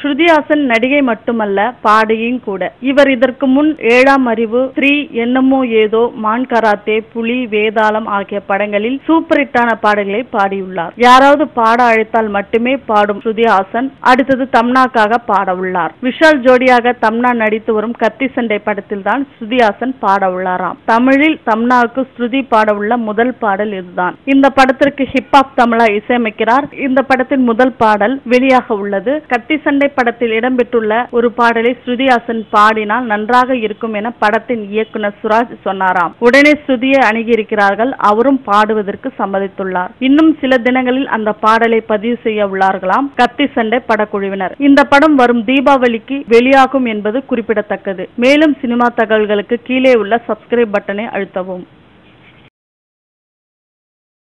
ஸ்ருதிஹாசன் நடிகை மட்டுமல்ல பாடகியும் கூட இவர் இதற்கு முன் ஏழாம் அறிவு த்ரீ என்னமோ ஏதோ மான் கராத்தே புலி வேதாளம் ஆகிய படங்களில் சூப்பர் ஹிட்டான பாடல்களை பாடியுள்ளார் யாராவது பாட அழைத்தால் மட்டுமே பாடும் ஸ்ருதிஹாசன் அடுத்தது தம்னாக்காக பாட உள்ளார் விஷால் ஜோடியாக தம்னா நடித்து வரும் கத்தி சண்டை படத்தில் தான் ஸ்ருதிஹாசன் பாட உள்ளாராம் தமிழில் தம்னாவுக்கு ஸ்ருதி பாட உள்ள முதல் பாடல் இதுதான் இந்த படத்திற்கு ஹிப்ஹாப் தமிழா இசையமைக்கிறார் இந்த படத்தின் முதல் பாடல் வெளியாக உள்ளது கத்தி சண்டை படத்தில் இடம்பெற்றுள்ள ஒரு பாடலை ஸ்ருதிஹாசன் பாடினால் நன்றாக இருக்கும் என படத்தின் இயக்குனர் சுராஜ் சொன்னாராம் உடனே ஸ்ருதியை அணுகியிருக்கிறார்கள் அவரும் பாடுவதற்கு சம்மதித்துள்ளார் இன்னும் சில தினங்களில் அந்த பாடலை பதிவு செய்ய உள்ளார்களாம் கத்தி சண்டை படக்குழுவினர் இந்த படம் வரும் தீபாவளிக்கு வெளியாகும் என்பது குறிப்பிடத்தக்கது மேலும் சினிமா தகவல்களுக்கு கீழே உள்ள சப்ஸ்கிரைப் பட்டனை அழுத்தவும்